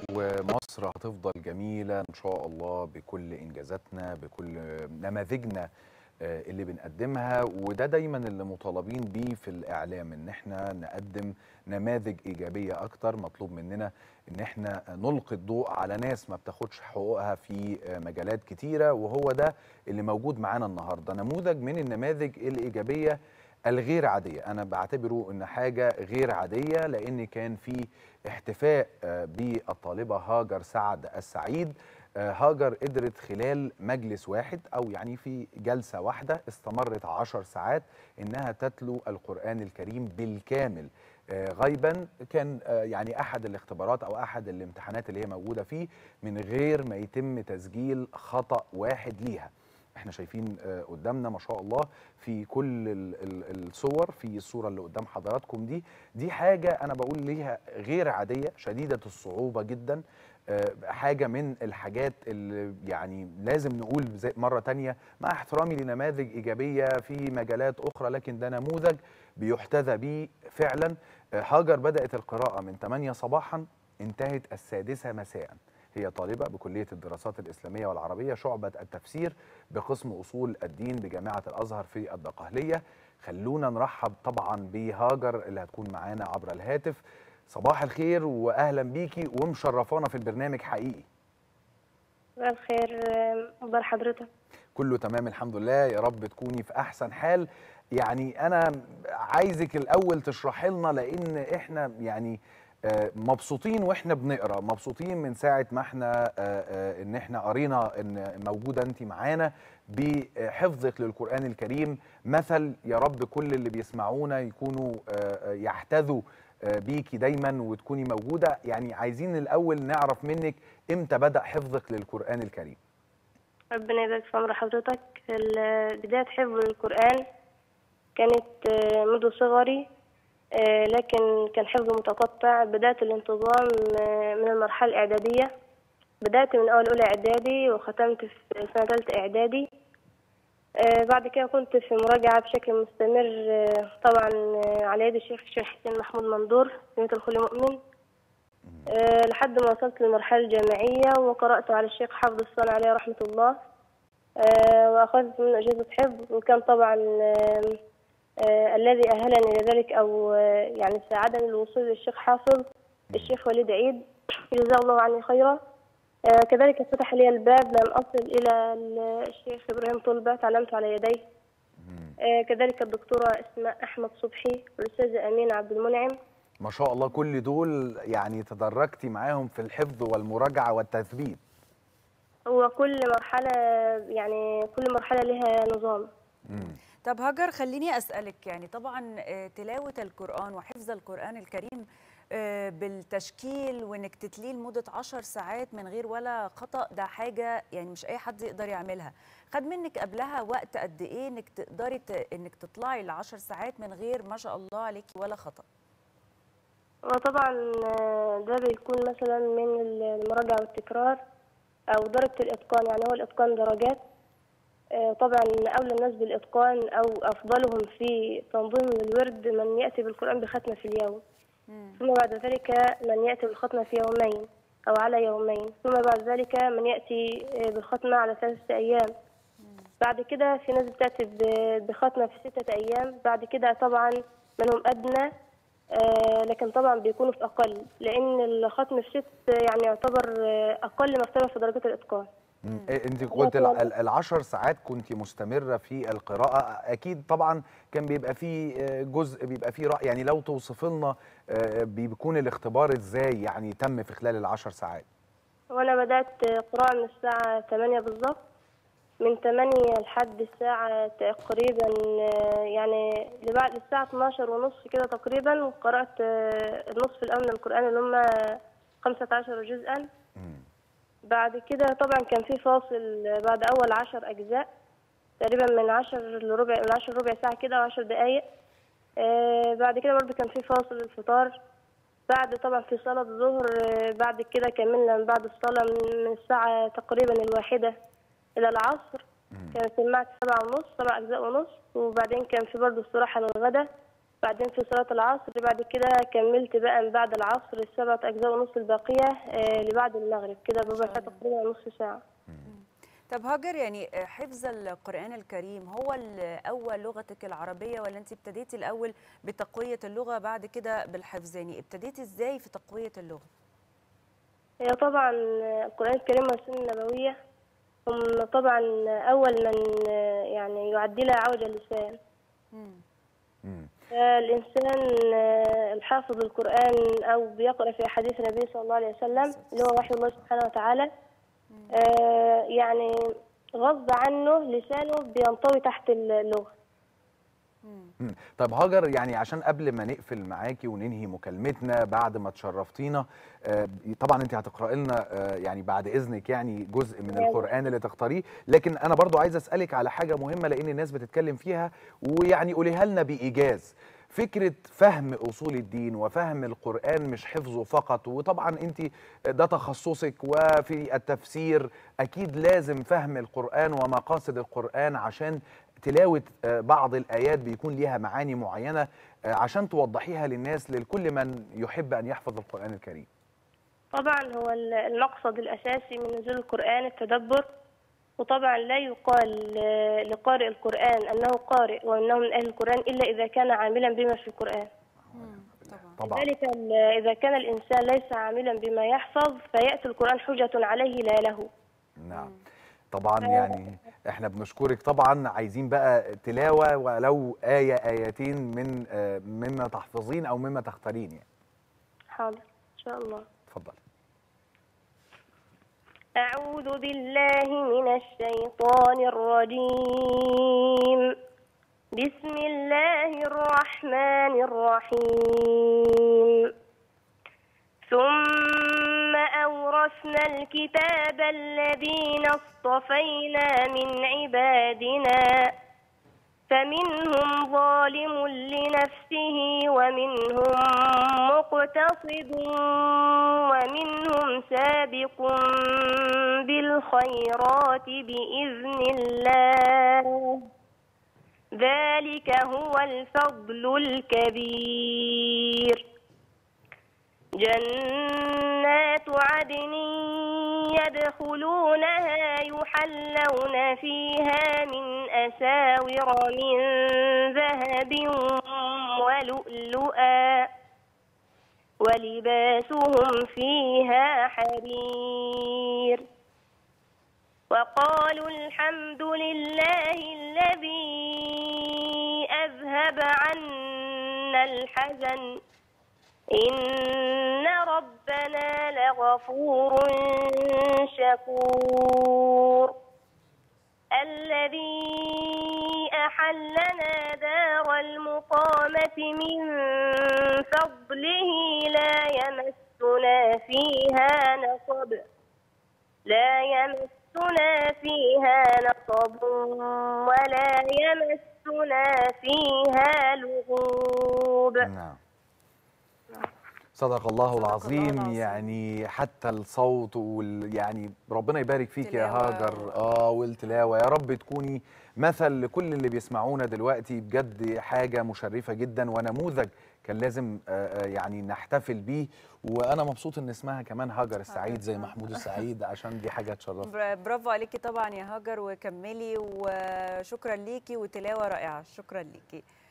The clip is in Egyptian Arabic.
ومصر هتفضل جميلة إن شاء الله بكل إنجازاتنا بكل نماذجنا آه، اللي بنقدمها وده دايما اللي مطالبين بيه في الإعلام إن احنا نقدم نماذج إيجابية أكتر مطلوب مننا إن احنا نلقي الضوء على ناس ما بتاخدش حقوقها في آه، مجالات كتيرة وهو ده اللي موجود معانا النهاردة نموذج من النماذج الإيجابية الغير عادية أنا بعتبره إن حاجة غير عادية لأن كان في احتفاء آه، بالطالبة هاجر سعد السعيد آه، هاجر قدرت خلال مجلس واحد أو يعني في جلسة واحدة استمرت عشر ساعات إنها تتلو القرآن الكريم بالكامل آه، غيبا كان آه، يعني أحد الاختبارات أو أحد الامتحانات اللي هي موجودة فيه من غير ما يتم تسجيل خطأ واحد ليها احنا شايفين آه، قدامنا ما شاء الله في كل ال- ال- الصور في الصوره اللي قدام حضراتكم دي دي حاجه انا بقول ليها غير عاديه شديده الصعوبه جدا آه، حاجه من الحاجات اللي يعني لازم نقول زي مره تانية مع احترامي لنماذج ايجابيه في مجالات اخرى لكن ده نموذج بيحتذى به فعلا آه، هاجر بدات القراءه من 8 صباحا انتهت السادسه مساء هي طالبة بكلية الدراسات الإسلامية والعربية شعبة التفسير بقسم أصول الدين بجامعة الأزهر في الدقهلية خلونا نرحب طبعا بهاجر اللي هتكون معانا عبر الهاتف صباح الخير وأهلا بيكي ومشرفانا في البرنامج حقيقي مساء الخير اخبار حضرتك كله تمام الحمد لله يا رب تكوني في أحسن حال يعني أنا عايزك الأول تشرحي لنا لأن إحنا يعني آه، مبسوطين واحنا بنقرا مبسوطين من ساعه ما احنا آه، آه، ان احنا قرينا ان موجوده انت معانا بحفظك للقران الكريم مثل يا رب كل اللي بيسمعونا يكونوا آه، آه، يحتذوا آه، بيكي دايما وتكوني موجوده يعني عايزين الاول نعرف منك امتى بدا حفظك للقران الكريم ربنا يبارك في عمر حضرتك ال- بداية حفظ القرآن كانت آه، منذ صغري آه، لكن كان حفظ متقطع بدأت الانتظام آه، من المرحلة الإعدادية بدأت من أول أولى إعدادي وختمت في سنة ثالثة إعدادي آه، بعد كده كنت في مراجعة بشكل مستمر آه، طبعا آه، على يد الشيخ الشيخ حسين محمود منظور سمية الخلي مؤمن آه، لحد ما وصلت للمرحلة الجامعية وقرأت على الشيخ حافظ الصنع عليه رحمة الله آه، وأخذت منه إجازة حفظ وكان طبعا آه، آه، الذي أهلني لذلك أو آه، يعني ساعدني للوصول للشيخ حافظ الشيخ وليد عيد جزاه الله عني خيرا آه، كذلك فتح لي الباب لأن أصل إلى الشيخ إبراهيم طلبة تعلمت على يديه آه، كذلك الدكتورة اسماء أحمد صبحي والأستاذة أمينة عبد المنعم ما شاء الله كل دول يعني تدرجتي معاهم في الحفظ والمراجعه والتثبيت هو كل مرحلة يعني كل مرحلة لها نظام مم. طب هاجر خليني أسألك يعني طبعا آه، تلاوة القرآن وحفظ القرآن الكريم آه، بالتشكيل وانك تتليه لمدة عشر ساعات من غير ولا خطأ ده حاجة يعني مش أي حد يقدر يعملها خد منك قبلها وقت قد إيه انك تقدري ت- انك تطلعي لعشر ساعات من غير ما شاء الله عليكي ولا خطأ وطبعا آه، ده بيكون مثلا من المراجعة والتكرار أو درجة الإتقان يعني هو الإتقان درجات آه، طبعا أولى الناس بالإتقان أو أفضلهم في تنظيم الورد من يأتي بالقرآن بختمة في اليوم ثم بعد ذلك من يأتي بالختمة في يومين أو على يومين ثم بعد ذلك من يأتي آه، بالختمة على ثلاثة أيام بعد كده في ناس بتأتي ب- بختمة في ستة أيام بعد كده طبعا منهم أدنى آه، لكن طبعا بيكونوا في أقل لأن الختم في ست يعني يعتبر آه، أقل مرتبة في درجات الإتقان مم. إيه، انت قلت ال- ال- العشر ساعات كنت مستمرة في القراءة اكيد طبعا كان بيبقى فيه آه، جزء بيبقى فيه رأي يعني لو توصف لنا آه، بيكون الاختبار ازاي يعني تم في خلال العشر ساعات وأنا بدأت قراءة من الساعة 8 بالظبط من 8 لحد الساعة تقريبا آه، يعني لبعد الساعة 12 ونص كده تقريبا قرأت آه، النصف الأول من القرآن اللي هم 15 جزءا مم. بعد كده طبعا كان في فاصل بعد أول عشر أجزاء تقريبا من عشر لربع من عشر ربع ساعة كده وعشر دقايق آه بعد كده برضه كان في فاصل الفطار بعد طبعا في صلاة الظهر آه بعد كده كملنا من بعد الصلاة من من الساعة تقريبا الواحدة إلى العصر كانت سمعت سبعة ونص سبع أجزاء ونص وبعدين كان في برضه استراحة للغدا بعدين في صلاة العصر بعد كده كملت بقى من بعد العصر السبعة أجزاء ونص الباقية آه، لبعد المغرب كده ببقى فيها تقريبا نص ساعة طب هاجر يعني حفظ القرآن الكريم هو ال- أول لغتك العربية ولا أنت ابتديتي الأول بتقوية اللغة بعد كده بالحفظ يعني ابتديتي إزاي في تقوية اللغة؟ هي طبعا القرآن الكريم والسنة النبوية هم طبعا أول من آه، يعني يعدلها عوج اللسان مم. مم. الإنسان آه، الحافظ القرآن أو بيقرأ في أحاديث النبي صلى الله عليه وسلم اللي هو وحي الله سبحانه وتعالى آه، يعني غصب عنه لسانه بينطوي تحت اللغة مم. مم. طب هاجر يعني عشان قبل ما نقفل معاكي وننهي مكالمتنا بعد ما تشرفتينا آه، طبعا انت هتقراي لنا آه، يعني بعد اذنك يعني جزء من أيوة. القران اللي تختاريه لكن انا برضو عايز اسالك على حاجه مهمه لان الناس بتتكلم فيها ويعني قوليها لنا بايجاز فكره فهم اصول الدين وفهم القران مش حفظه فقط وطبعا انت ده تخصصك وفي التفسير اكيد لازم فهم القران ومقاصد القران عشان تلاوه آه، بعض الايات بيكون ليها معاني معينه آه، عشان توضحيها للناس لكل من يحب ان يحفظ القران الكريم طبعا هو المقصد الأساسي من نزول القرآن التدبر وطبعا لا يقال آه، لقارئ القرآن أنه قارئ وأنه من أهل القرآن إلا إذا كان عاملا بما في القرآن مم. طبعا طبعا لذلك ال- إذا كان الإنسان ليس عاملا بما يحفظ فيأتي القرآن حجة عليه لا له نعم طبعا يعني احنا بنشكرك طبعا عايزين بقى تلاوه ولو ايه ايتين من آه، مما تحفظين او مما تختارين يعني حاضر إن شاء الله اتفضلي أعوذ بالله من الشيطان الرجيم بسم الله الرحمن الرحيم ثم أورثنا الكتاب الذين اصطفينا من عبادنا فمنهم ظالم لنفسه ومنهم مقتصد ومنهم سابق بالخيرات بإذن الله ذلك هو الفضل الكبير جنات عدن يدخلونها يحلون فيها من أساور من ذهب ولؤلؤا ولباسهم فيها حرير وقالوا الحمد لله الذي أذهب عنا الحزن إن ربنا لغفور شكور الذي أحلنا دار المقامة من فضله لا يمسنا فيها نصب لا يمسنا فيها نصب ولا يمسنا فيها لغوب نعم صدق الله صدق الله العظيم العظيم. يعني حتى الصوت وال يعني ربنا يبارك فيك يا تلاوة. هاجر اه والتلاوه يا رب تكوني مثل لكل اللي بيسمعونا دلوقتي بجد حاجه مشرفه جدا ونموذج كان لازم آه، آه، يعني نحتفل بيه وانا مبسوط ان اسمها كمان هاجر السعيد زي آه. محمود السعيد عشان دي حاجه تشرف بر- برافو عليكي طبعا يا هاجر وكملي وشكرا ليكي وتلاوة رائعة شكرا ليكي